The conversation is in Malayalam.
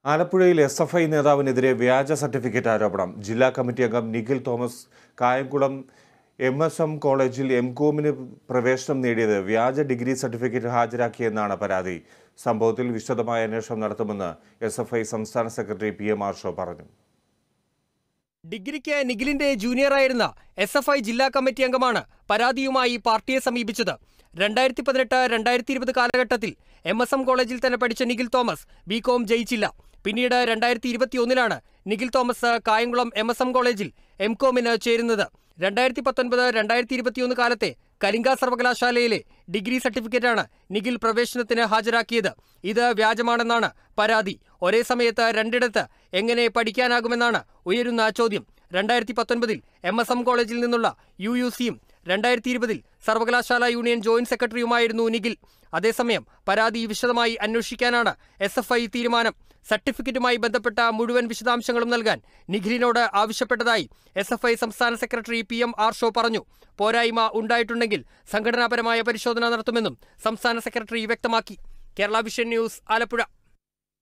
ആലപ്പുഴയിൽ എസ് എഫ് ഐ നേതാവിനെതിരെ വ്യാജ സർട്ടിഫിക്കറ്റ് ആരോപണം ജില്ലാ കമ്മിറ്റി അംഗം Nikhil Thomas Kayamkulam M S M കോളേജിൽ എം കോമിന് പ്രവേശനം നേടിയത് വ്യാജ ഡിഗ്രി സർട്ടിഫിക്കറ്റ് ഹാജരാക്കിയെന്നാണ് പരാതി സംഭവത്തിൽ വിശദമായ അന്വേഷണം നടത്തുമെന്ന് എസ് എഫ് ഐ സംസ്ഥാന സെക്രട്ടറി പി എം ആർഷോ പറഞ്ഞു ഡിഗ്രിക്ക് നിഖിലിന്റെ ജൂനിയറായിരുന്ന എസ് എഫ് ഐ ജില്ലാ കമ്മിറ്റി അംഗമാണ് പരാതിയുമായി പാർട്ടിയെ സമീപിച്ചത് രണ്ടായിരത്തി പതിനെട്ട് രണ്ടായിരത്തി ഇരുപത് കാലഘട്ടത്തിൽ എം എസ് എം കോളേജിൽ തന്നെ പഠിച്ച നിഖിൽ തോമസ് ബി കോം ജയിച്ചില്ല പിന്നീട് രണ്ടായിരത്തി ഇരുപത്തിയൊന്നിലാണ് Nikhil Thomas Kayamkulam M S M കോളേജിൽ എം കോമിന് ചേരുന്നത് രണ്ടായിരത്തി പത്തൊൻപത് രണ്ടായിരത്തി ഇരുപത്തിയൊന്ന് കാലത്തെ കലിംഗ സർവകലാശാലയിലെ ഡിഗ്രി സർട്ടിഫിക്കറ്റാണ് നിഖിൽ പ്രവേശനത്തിന് ഹാജരാക്കിയത് ഇത് വ്യാജമാണെന്നാണ് പരാതി ഒരേ സമയത്ത് രണ്ടിടത്ത് എങ്ങനെ പഠിക്കാനാകുമെന്നാണ് ഉയരുന്ന ചോദ്യം രണ്ടായിരത്തി പത്തൊൻപതിൽ എം എസ് എം കോളേജിൽ നിന്നുള്ള യു യു സിയും രണ്ടായിരത്തി ഇരുപതിൽ സർവകലാശാല യൂണിയൻ ജോയിന്റ് സെക്രട്ടറിയുമായിരുന്നു നിഖിൽ അതേസമയം പരാതി വിശദമായി അന്വേഷിക്കാനാണ് എസ് എഫ് ഐ തീരുമാനം സർട്ടിഫിക്കറ്റുമായി ബന്ധപ്പെട്ട മുഴുവൻ വിശദാംശങ്ങളും നൽകാൻ നിഖിലിനോട് ആവശ്യപ്പെട്ടതായി എസ് എഫ് ഐ സംസ്ഥാന സെക്രട്ടറി പി എം ആർഷോ പറഞ്ഞു പോരായ്മ ഉണ്ടായിട്ടുണ്ടെങ്കിൽ സംഘടനാപരമായ പരിശോധന നടത്തുമെന്നും സംസ്ഥാന സെക്രട്ടറി വ്യക്തമാക്കി കേരള വിഷൻ ന്യൂസ് ആലപ്പുഴ